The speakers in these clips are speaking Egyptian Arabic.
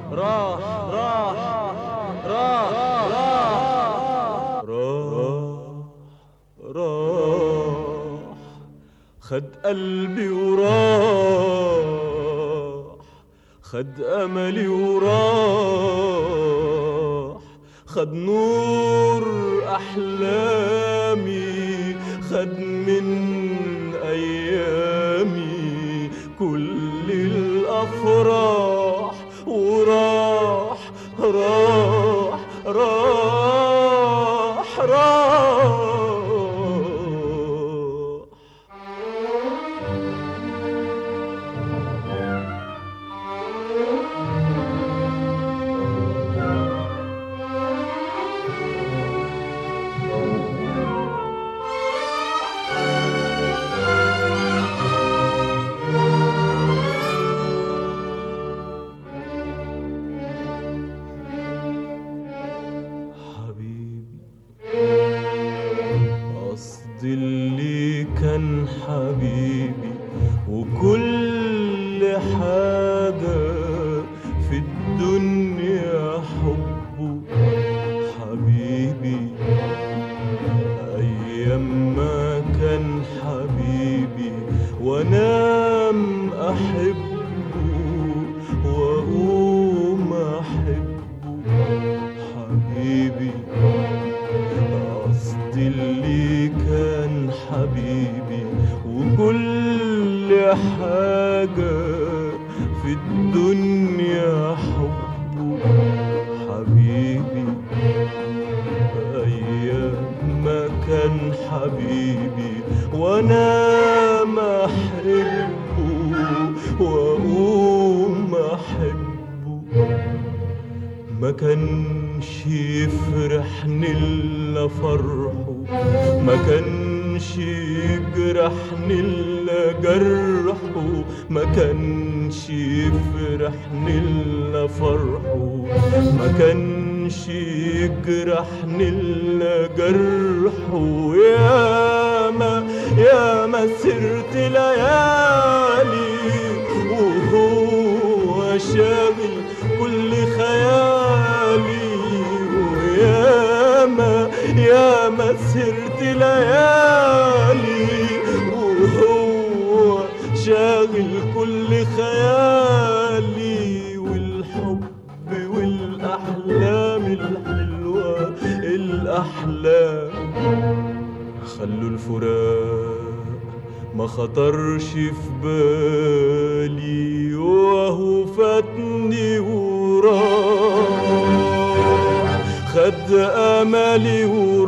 راح راح راح راح راح خد قلبي وراح خد املي وراح خد نور احلامي خد من ايامي كل الافراح وراح راح راح راح حبيبي قصدي اللي كان حبيبي وكل حاجة في الدنيا حبه حبيبي أيام ما كان حبيبي وأنام أحبه وأقوم أحبه حبيبي قصدي اللي كان حبيبي وكل حاجة في الدنيا حبه حبيبي أيام ما كان حبيبي وأنا ما أحبه وأقوم أحبه ما كانش يفرحني الا فرحه ما كانش يجرحني الا جرحه ما كانش يفرحني الا فرحه ما كانش يجرحني الا جرحه يا ما يا ما سرت ليالي وهو شاغل كل خيالي وياما ياما سرت ليالي وهو شاغل كل خيالي والحب والأحلام الحلوة الأحلام خلوا الفراق ما خطرش في بالي وهو فاتني وراح خد املي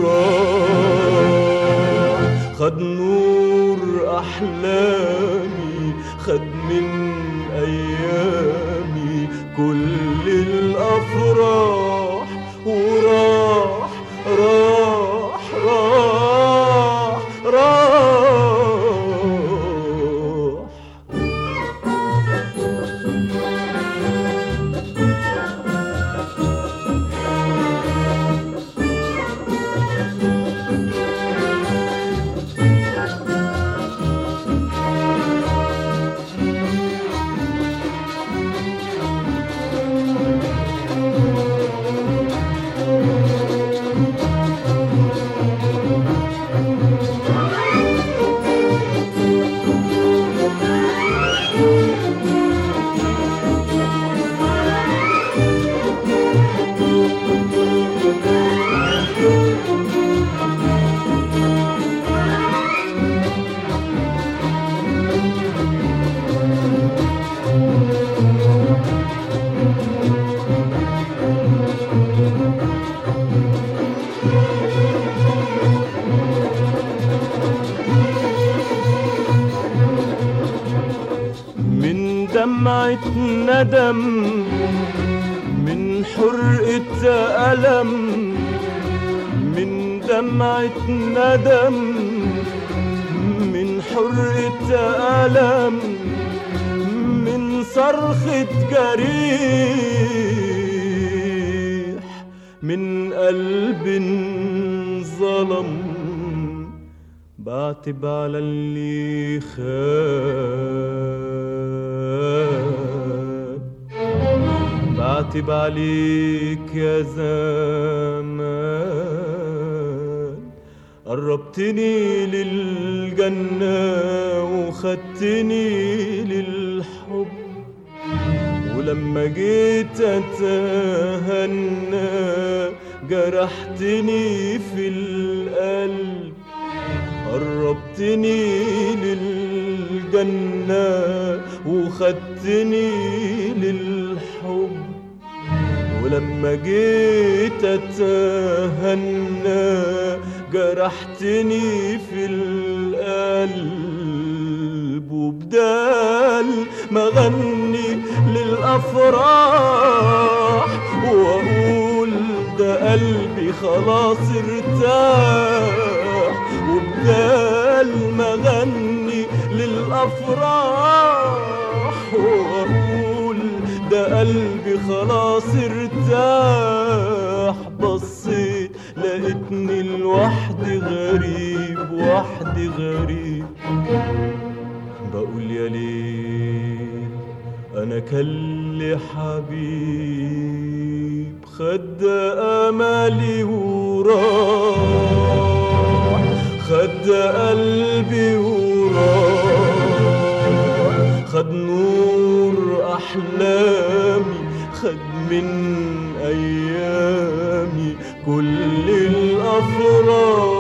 وراح خد نور احلامي خد من ايامي كل الافراح وراح راح راح راح من دمعة ندم من حرقة ألم من دمعة ندم من حرقة ألم من صرخة جريح من قلب ظلم بعتب على اللي خاب بعتب عليك يا زمان قربتني للجنة وخدتني للحب ولما جيت اتهنى جرحتني في القلب قربتني للجنة وخدتني للحب ولما جيت اتهنى جرحتني في القلب وبدال ما غني للافراح واقول ده قلبي خلاص ارتاح وبدال ما غني للافراح واقول ده قلبي خلاص ارتاح بصيت لقيتني لوحدي غريب وحدي غريب بقول يا ليل انا كل حبيب خد املي وراح خد قلبي وراح خد نور احلامي خد من ايامي كل الافراح